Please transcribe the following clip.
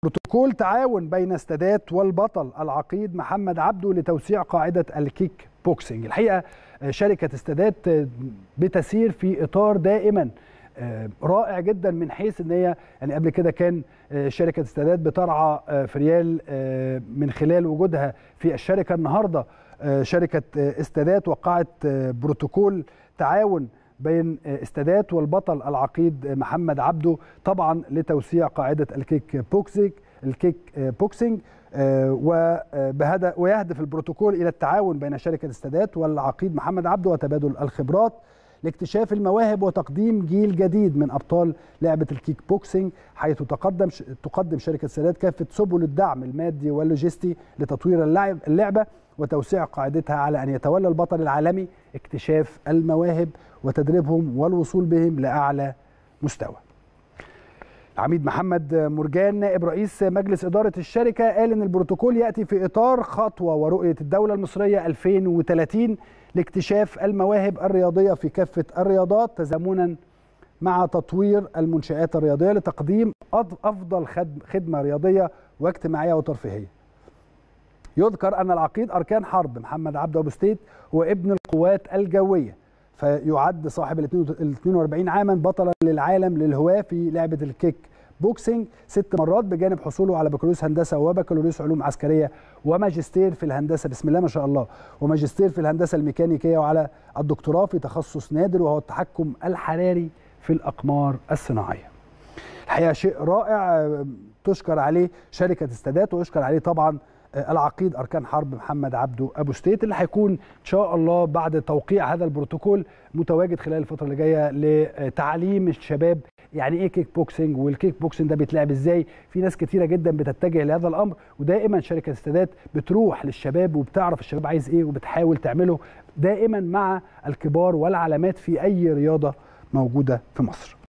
بروتوكول تعاون بين استادات والبطل العقيد محمد عبده لتوسيع قاعده الكيك بوكسينج الحقيقه شركه استادات بتسير في اطار دائما رائع جدا من حيث ان هي يعني قبل كده كان شركه استادات بترعى فريال من خلال وجودها في الشركه النهارده شركه استادات وقعت بروتوكول تعاون بين استادات والبطل العقيد محمد عبده طبعا لتوسيع قاعده الكيك بوكسينج الكيك بوكسينج وبهدف ويهدف البروتوكول الى التعاون بين شركه استادات والعقيد محمد عبده وتبادل الخبرات لاكتشاف المواهب وتقديم جيل جديد من ابطال لعبه الكيك بوكسينج حيث تقدم تقدم شركه السادات كافه سبل الدعم المادي واللوجستي لتطوير اللعب اللعبه وتوسيع قاعدتها على ان يتولى البطل العالمي اكتشاف المواهب وتدريبهم والوصول بهم لاعلى مستوى. العميد محمد مرجان نائب رئيس مجلس إدارة الشركة قال إن البروتوكول يأتي في إطار خطوة ورؤية الدولة المصرية 2030 لاكتشاف المواهب الرياضية في كافة الرياضات تزامنا مع تطوير المنشآت الرياضية لتقديم أفضل خدمة رياضية واجتماعية وترفيهية. يذكر أن العقيد أركان حرب محمد عبد أبو ستيت هو ابن القوات الجوية فيعد صاحب ال 42 عاما بطلا للعالم للهواة في لعبة الكيك بوكسينج ست مرات بجانب حصوله على بكالوريوس هندسة وبكالوريوس علوم عسكرية وماجستير في الهندسة بسم الله ما شاء الله وماجستير في الهندسة الميكانيكية وعلى الدكتوراه في تخصص نادر وهو التحكم الحراري في الأقمار الصناعية الحقيقة شيء رائع تشكر عليه شركة استادات ويشكر عليه طبعا العقيد اركان حرب محمد عبده ابو ستيت اللي هيكون ان شاء الله بعد توقيع هذا البروتوكول متواجد خلال الفتره اللي جايه لتعليم الشباب يعني ايه كيك بوكسنج والكيك بوكسنج ده بيتلعب ازاي في ناس كتيره جدا بتتجه لهذا الامر ودائما شركه استادات بتروح للشباب وبتعرف الشباب عايز ايه وبتحاول تعمله دائما مع الكبار والعلامات في اي رياضه موجوده في مصر